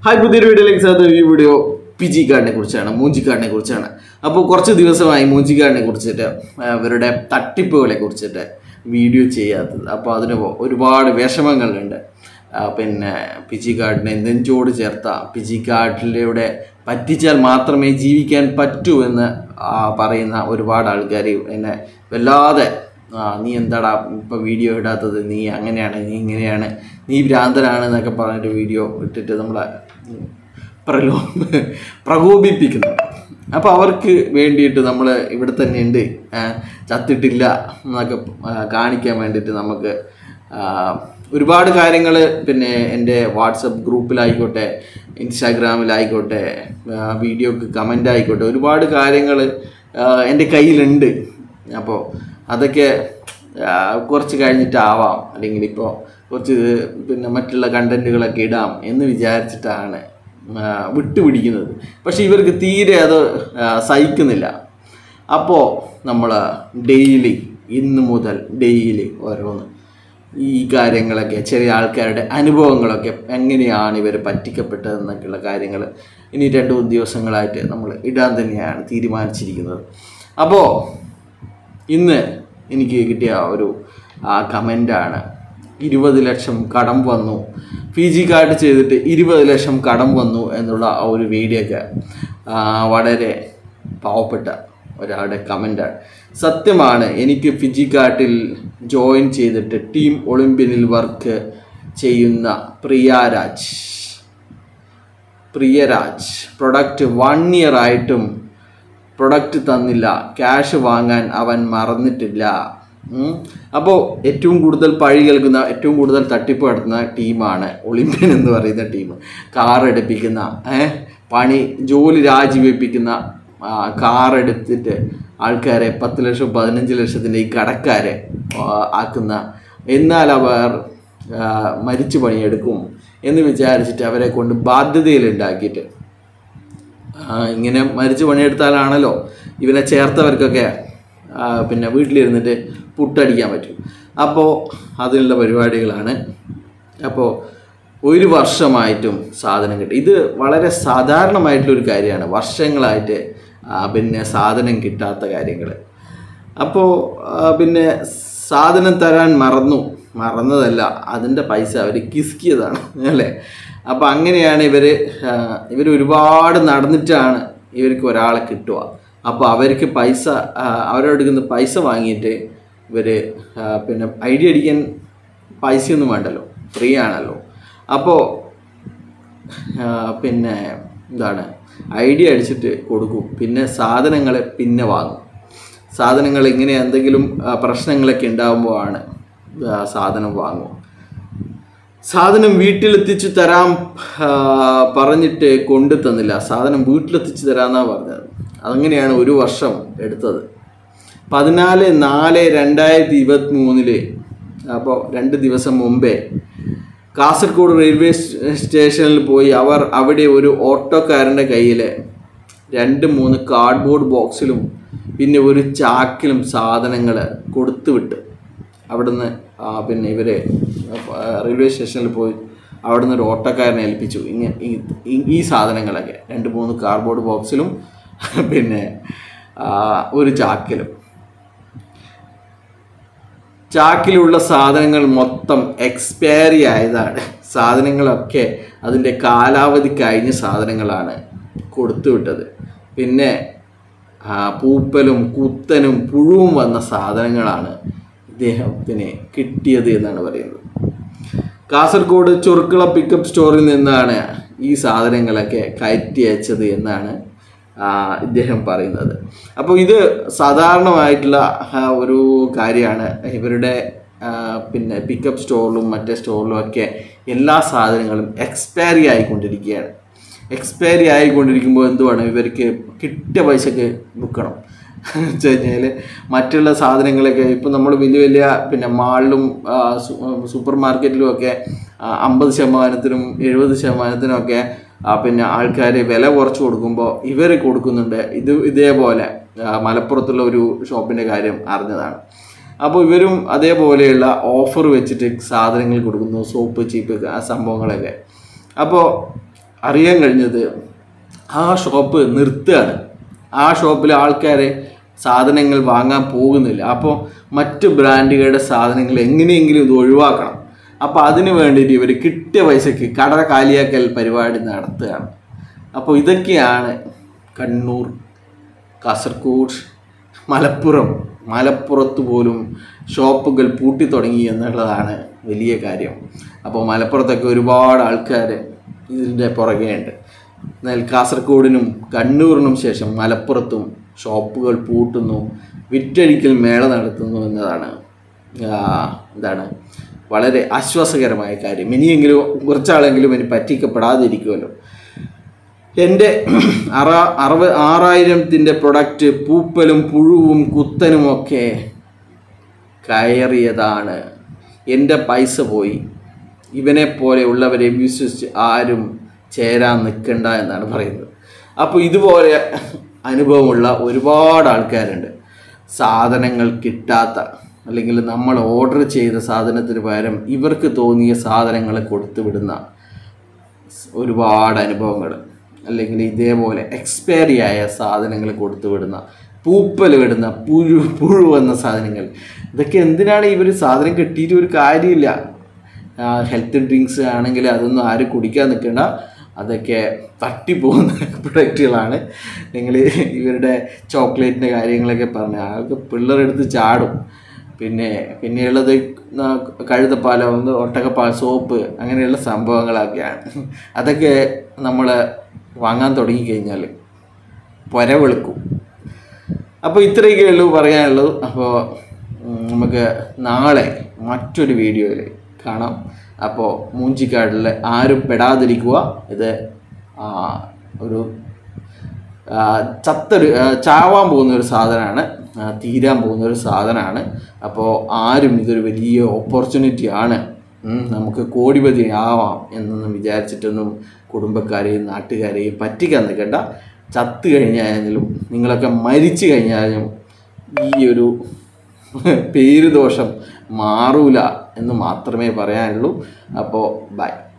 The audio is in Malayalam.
ഹായ് പുതിയൊരു വീഡിയോയിലേക്ക് സാധനം ഈ വീഡിയോ പിജി കാർഡിനെ കുറിച്ചാണ് മൂഞ്ചി കാർഡിനെ കുറിച്ചാണ് അപ്പോൾ കുറച്ച് ദിവസമായി മൂഞ്ചി കാർഡിനെ കുറിച്ചിട്ട് ആ, അവരുടെ തട്ടിപ്പുകളെ കുറിച്ചിട്ട് വീഡിയോ ചെയ്യാത്തത് അപ്പോൾ അതിന് ഒരുപാട് വിഷമങ്ങളുണ്ട് ആ, പിന്നെ പിജി കാർഡിനെ നെഞ്ചോട് ചേർത്ത പിജി കാർഡിലൂടെ പറ്റിച്ചാൽ മാത്രമേ ജീവിക്കാൻ പറ്റൂ എന്ന് ആ, പറയുന്ന ഒരുപാട് ആൾക്കാർ എന്നെ വല്ലാതെ ആ നീ എന്താടാ ഇപ്പം വീഡിയോ ഇടാത്തത് നീ അങ്ങനെയാണ് നീ ഇങ്ങനെയാണ് നീ ഭ്രാന്തനാണ് എന്നൊക്കെ പറഞ്ഞിട്ട് വീഡിയോ ഇട്ടിട്ട് നമ്മളെ പ്രലോ പ്രകോപിപ്പിക്കുന്നു അപ്പോൾ അവർക്ക് വേണ്ടിയിട്ട് നമ്മൾ ഇവിടെ തന്നെ ഉണ്ട് ആ, ചത്തിട്ടില്ല എന്നൊക്കെ ആ, കാണിക്കാൻ വേണ്ടിയിട്ട് നമുക്ക് ആ, ഒരുപാട് കാര്യങ്ങൾ പിന്നെ എൻ്റെ വാട്സപ്പ് ഗ്രൂപ്പിലായിക്കോട്ടെ ഇൻസ്റ്റാഗ്രാമിലായിക്കോട്ടെ ആ, വീഡിയോക്ക് കമൻ്റ് ആയിക്കോട്ടെ ഒരുപാട് കാര്യങ്ങൾ എൻ്റെ കയ്യിലുണ്ട് അപ്പോൾ അതൊക്കെ ആ, കുറച്ച് കഴിഞ്ഞിട്ടാവാം അല്ലെങ്കിൽ ഇപ്പോൾ കുറച്ച് പിന്നെ മറ്റുള്ള കണ്ടൻറ്റുകളൊക്കെ ഇടാം എന്ന് വിചാരിച്ചിട്ടാണ് ആ, വിട്ടുപിടിക്കുന്നത് പക്ഷേ ഇവർക്ക് തീരെ അത് ആ, സഹിക്കുന്നില്ല അപ്പോൾ നമ്മൾ ഡെയിലി ഇന്ന് മുതൽ ഡെയിലി ഓരോന്ന് ഈ കാര്യങ്ങളൊക്കെ ചെറിയ ആൾക്കാരുടെ അനുഭവങ്ങളൊക്കെ എങ്ങനെയാണ് ഇവർ പറ്റിക്കപ്പെട്ടതെന്നൊക്കെയുള്ള കാര്യങ്ങൾ ഇനി രണ്ട് മൂന്ന് ദിവസങ്ങളായിട്ട് നമ്മൾ ഇടാൻ തന്നെയാണ് തീരുമാനിച്ചിരിക്കുന്നത് അപ്പോൾ ഇന്ന് എനിക്ക് കിട്ടിയ ഒരു ആ കമൻ്റാണ് ഇരുപത് ലക്ഷം കടം വന്നു പി ജി കാർഡ് ചെയ്തിട്ട് ഇരുപത് ലക്ഷം കടം വന്നു എന്നുള്ള ആ ഒരു വീഡിയോ ഒക്കെ ആ, വളരെ പാവപ്പെട്ട ഒരാളുടെ കമൻ്റാണ് സത്യമാണ് എനിക്ക് ഫിജി കാർട്ടിൽ ജോയിൻ ചെയ്തിട്ട് ടീം ഒളിമ്പ്യനിൽ വർക്ക് ചെയ്യുന്ന Priyaraj Priyaraj product one year ആയിട്ടും പ്രൊഡക്റ്റ് തന്നില്ല ക്യാഷ് വാങ്ങാൻ അവൻ മറന്നിട്ടില്ല അപ്പോൾ ഏറ്റവും കൂടുതൽ പഴി കേൾക്കുന്ന ഏറ്റവും കൂടുതൽ തട്ടിപ്പ് നടത്തുന്ന ടീമാണ് ഒളിമ്പ്യൻ എന്ന് പറയുന്ന ടീം കാർ എടുപ്പിക്കുന്ന ഏ, പണി ജോലി രാജിവെപ്പിക്കുന്ന ആ, കാർ എടുത്തിട്ട് ആൾക്കാരെ പത്ത് ലക്ഷം പതിനഞ്ച് ലക്ഷത്തിൻ്റെ ഈ കടക്കാരെ ആ, ആക്കുന്ന എന്നാൽ അവർ ആ, മരിച്ചു പണിയെടുക്കും എന്ന് വിചാരിച്ചിട്ട് അവരെ കൊണ്ട് ബാധ്യതയിലുണ്ടാക്കിയിട്ട് ആ, ഇങ്ങനെ മരിച്ച് പണിയെടുത്താലാണല്ലോ ഇവനെ ചേർത്തവർക്കൊക്കെ ആ, പിന്നെ വീട്ടിലിരുന്നിട്ട് പുട്ടടിക്കാൻ പറ്റും അപ്പോൾ അതിനുള്ള പരിപാടികളാണ് അപ്പോൾ ഒരു വർഷമായിട്ടും സാധനം കിട്ടും ഇത് വളരെ സാധാരണമായിട്ടുള്ളൊരു കാര്യമാണ് വർഷങ്ങളായിട്ട് ആ, പിന്നെ സാധനം കിട്ടാത്ത കാര്യങ്ങൾ അപ്പോൾ പിന്നെ സാധനം തരാൻ മറന്നു മറന്നതല്ല അതിൻ്റെ പൈസ അവർ കിസ്കിയതാണ് അല്ലേ അപ്പോൾ അങ്ങനെയാണ് ഇവർ ഇവർ ഒരുപാട് നടന്നിട്ടാണ് ഇവർക്ക് ഒരാളെ കിട്ടുക അപ്പോൾ അവർക്ക് പൈസ ആ, അവരോട് എടുക്കുന്ന പൈസ വാങ്ങിയിട്ട് ഇവർ പിന്നെ ഐഡിയ അടിക്കാൻ പൈസയൊന്നും വേണ്ടല്ലോ ഫ്രീ ആണല്ലോ അപ്പോൾ ആ, പിന്നെ എന്താണ് ഐഡിയ അടിച്ചിട്ട് കൊടുക്കും പിന്നെ സാധനങ്ങൾ പിന്നെ വാങ്ങും സാധനങ്ങൾ ഇങ്ങനെ എന്തെങ്കിലും ആ, പ്രശ്നങ്ങളൊക്കെ ഉണ്ടാകുമ്പോഴാണ് ആ, സാധനം വാങ്ങും സാധനം വീട്ടിലെത്തിച്ചു തരാൻ ആ, പറഞ്ഞിട്ട് കൊണ്ടു തന്നില്ല സാധനം വീട്ടിലെത്തിച്ചു തരാമെന്നാണ് പറഞ്ഞത് അങ്ങനെയാണ് ഒരു വർഷം എടുത്തത് പതിനാല് നാല് രണ്ടായിരത്തി ഇരുപത്തി മൂന്നില് അപ്പോൾ രണ്ട് ദിവസം മുമ്പേ കാസർഗോഡ് റെയിൽവേ സ്റ്റേ- സ്റ്റേഷനിൽ പോയി അവർ അവിടെ ഒരു ഓട്ടോക്കാരൻ്റെ കയ്യിൽ രണ്ട് മൂന്ന് കാർഡ്ബോർഡ് ബോക്സിലും പിന്നെ ഒരു ചാക്കിലും സാധനങ്ങൾ കൊടുത്തു വിട്ട് അവിടുന്ന് ആ, പിന്നെ ഇവർ റെയിൽവേ സ്റ്റേഷനിൽ പോയി അവിടുന്ന് ഒരു ഓട്ടോക്കാരനെ ഏൽപ്പിച്ചു ഇങ്ങനെ ഈ- ഈ- ഈ സാധനങ്ങളൊക്കെ രണ്ട് മൂന്ന് കാർഡ്ബോർഡ് ബോക്സിലും പിന്നെ ആ, ഒരു ചാക്കിലും ചാക്കിലുള്ള സാധനങ്ങൾ മൊത്തം എക്സ്പയറി ആയതാണ് സാധനങ്ങളൊക്കെ അതിൻ്റെ കാലാവധി കഴിഞ്ഞ സാധനങ്ങളാണ് കൊടുത്തു വിട്ടത് പിന്നെ ആ, പൂപ്പലും കുത്തനും പുഴുവും വന്ന സാധനങ്ങളാണ് ഇദ്ദേഹത്തിന് കിട്ടിയത് എന്നാണ് പറയുന്നത് കാസർഗോഡ് ചുരുക്കുള പിക്കപ്പ് സ്റ്റോറിൽ നിന്നാണ് ഈ സാധനങ്ങളൊക്കെ കയറ്റി അയച്ചത് എന്നാണ് ആ, ഇദ്ദേഹം പറയുന്നത് അപ്പോൾ ഇത് സാധാരണമായിട്ടുള്ള ആ, ഒരു കാര്യമാണ് ഇവരുടെ ആ, പിന്നെ പിക്കപ്പ് സ്റ്റോറിലും മറ്റേ സ്റ്റോറിലും ഒക്കെ എല്ലാ സാധനങ്ങളും എക്സ്പയറി ആയിക്കൊണ്ടിരിക്കുകയാണ് എക്സ്പയറി ആയിക്കൊണ്ടിരിക്കുമ്പോൾ എന്തുവാണ് ഇവർക്ക് കിട്ടിയ പൈസക്ക് വിൽക്കണം വെച്ച് കഴിഞ്ഞാൽ മറ്റുള്ള സാധനങ്ങളൊക്കെ ഇപ്പം നമ്മൾ വലിയ വലിയ പിന്നെ മാളിലും ആ, സു- സൂപ്പർ മാർക്കറ്റിലും ഒക്കെ ആ, അമ്പത് ശതമാനത്തിനും എഴുപത് ശതമാനത്തിനും ഒക്കെ ആ, പിന്നെ ആൾക്കാർ വില കുറച്ച് കൊടുക്കുമ്പോൾ ഇവർ കൊടുക്കുന്നുണ്ട് ഇത് ഇതേപോലെ ആ, മലപ്പുറത്തുള്ള ഒരു ഷോപ്പിൻ്റെ കാര്യം അറിഞ്ഞതാണ് അപ്പോൾ ഇവരും അതേപോലെയുള്ള ഓഫർ വെച്ചിട്ട് സാധനങ്ങൾ കൊടുക്കുന്നു സോപ്പ് ചീപ്പ് ആ സംഭവങ്ങളൊക്കെ അപ്പോൾ അറിയാൻ കഴിഞ്ഞത് ആ ഷോപ്പ് നിർത്തുകയാണ് ആ ഷോപ്പിലെ ആൾക്കാരെ സാധനങ്ങൾ വാങ്ങാൻ പോകുന്നില്ല അപ്പോൾ മറ്റ് ബ്രാൻഡുകളുടെ സാധനങ്ങൾ എങ്ങനെയെങ്കിലും ഇത് ഒഴിവാക്കണം അപ്പോൾ അതിന് വേണ്ടിയിട്ട് ഇവർ കിട്ടിയ പൈസക്ക് കട കാലിയാക്കൽ പരിപാടി നടത്തുകയാണ് അപ്പോൾ ഇതൊക്കെയാണ് കണ്ണൂർ കാസർഗോഡ് മലപ്പുറം മലപ്പുറത്ത് പോലും ഷോപ്പുകൾ പൂട്ടി തുടങ്ങി എന്നുള്ളതാണ് വലിയ കാര്യം അപ്പോൾ മലപ്പുറത്തൊക്കെ ഒരുപാട് ആൾക്കാർ ഇതിൻ്റെ പുറകെയുണ്ട് എന്നാൽ കാസർഗോഡിനും കണ്ണൂരിനും ശേഷം മലപ്പുറത്തും ഷോപ്പുകൾ പൂട്ടുന്നു വിറ്റഴിക്കൽ മേള നടത്തുന്നു എന്നതാണ് ആ, എന്താണ് വളരെ ആശ്വാസകരമായ കാര്യം ഇനിയെങ്കിലും കുറച്ചാളെങ്കിലും ഇനി പറ്റിക്കപ്പെടാതിരിക്കുമല്ലോ എൻ്റെ അറ അറുപ ആറായിരത്തിൻ്റെ പ്രൊഡക്റ്റ് പൂപ്പലും പുഴുവും കുത്തനുമൊക്കെ കയറിയതാണ് എൻ്റെ പൈസ പോയി ഇവനെ പോലെയുള്ളവരെ വിശ്വസിച്ച് ആരും ചേരാൻ നിൽക്കണ്ട എന്നാണ് പറയുന്നത് അപ്പോൾ ഇതുപോലെ അനുഭവമുള്ള ഒരുപാട് ആൾക്കാരുണ്ട് സാധനങ്ങൾ കിട്ടാത്ത അല്ലെങ്കിൽ നമ്മൾ ഓർഡർ ചെയ്ത സാധനത്തിന് പകരം ഇവർക്ക് തോന്നിയ സാധനങ്ങൾ കൊടുത്തു വിടുന്ന ഒരുപാട് അനുഭവങ്ങൾ അല്ലെങ്കിൽ ഇതേപോലെ എക്സ്പയറി ആയ സാധനങ്ങൾ കൊടുത്തു വിടുന്ന പൂപ്പൽ വിടുന്ന പുഴു പുഴു വന്ന സാധനങ്ങൾ ഇതൊക്കെ എന്തിനാണ് ഇവർ സാധനം കിട്ടിയിട്ട് ഒരു കാര്യമില്ല ഹെൽത്ത് ഡ്രിങ്ക്സ് ആണെങ്കിൽ അതൊന്നും ആരും കുടിക്കാൻ നിൽക്കേണ്ട അതൊക്കെ തട്ടിപ്പോകുന്ന പ്രൊഡക്റ്റുകളാണ് നിങ്ങൾ ഇവരുടെ ചോക്ലേറ്റിൻ്റെ കാര്യങ്ങളൊക്കെ പറഞ്ഞ അതൊക്കെ പിള്ളേരെടുത്ത് ചാടും പിന്നെ പിന്നെയുള്ളത് ന- കഴുതപ്പാലം ഒന്ന് ഒട്ടകപ്പാൽ സോപ്പ് അങ്ങനെയുള്ള സംഭവങ്ങളൊക്കെയാണ് അതൊക്കെ നമ്മൾ വാങ്ങാൻ തുടങ്ങിക്കഴിഞ്ഞാൽ പുര വെളുക്കും അപ്പോൾ ഇത്രയൊക്കെ ഉള്ളൂ പറയാനുള്ളത് അപ്പോൾ ഉം, നമുക്ക് നാളെ മറ്റൊരു വീഡിയോയിൽ കാണാം അപ്പോൾ മൂഞ്ചിക്കാടിൽ ആരും പെടാതിരിക്കുക ഇത് ആ, ഒരു ആ, ചത്തൊരു ആ, ചാവാൻ പോകുന്ന ഒരു സാധനമാണ് ആ, തീരാൻ പോകുന്ന ഒരു സാധനമാണ് അപ്പോൾ ആരും ഇതൊരു വലിയ ഓപ്പർച്യൂണിറ്റി ആണ് ഉം, നമുക്ക് കോടിപതി ആവാം എന്നൊന്നും വിചാരിച്ചിട്ടൊന്നും കുടുംബക്കാരെയും നാട്ടുകാരെയും പറ്റിക്കാൻ നിൽക്കണ്ട ചത്തു കഴിഞ്ഞാലും നിങ്ങളൊക്കെ മരിച്ചു കഴിഞ്ഞാലും ഈ ഒരു പേരുദോഷം മാറൂല എന്ന് മാത്രമേ പറയാനുള്ളൂ അപ്പോൾ ബൈ